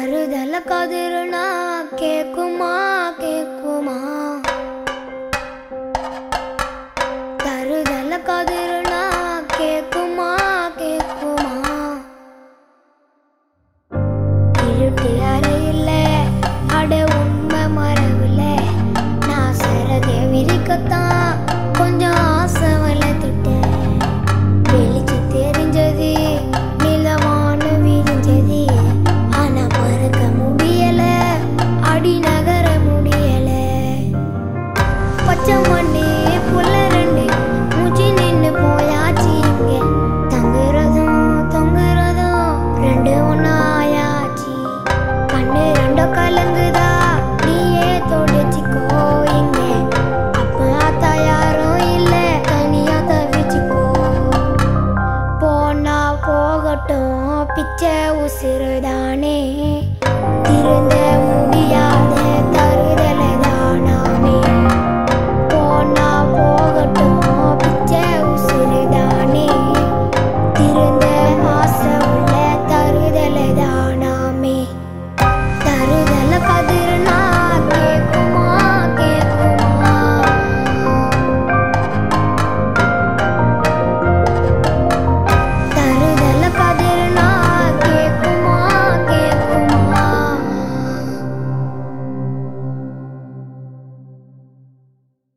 தருதல கதிருனா கேக்குமா கேக்குமா தருதல கதிருனா கேக்குமா கேக்குமா இருட்டு அறையில அட உண்மை மரவுல நான் சரதே விரிக்கத்தான் கொஞ்சம் ஆசை வளர்த்துட்டேன் வெளிச்சு தெரிஞ்சது நிலவான விரிஞ்சது ஆனா மறக்க முடியல அடி நகர முடியல பச்சை மண்ணு புள்ள ரெண்டு மூச்சு நின்னு போயாச்சு இங்க தங்குறதும் தொங்குறதும் ரெண்டு ஒன்னாயாச்சு கண்ணு ரெண்டோ கலங்குதா நீயே தொடச்சிக்கோ இங்க அப்பா ஆத்தா யாரும் இல்ல தனியா தவிச்சுக்கோ போனா போகட்டும் பிச்சை உசுறுதானே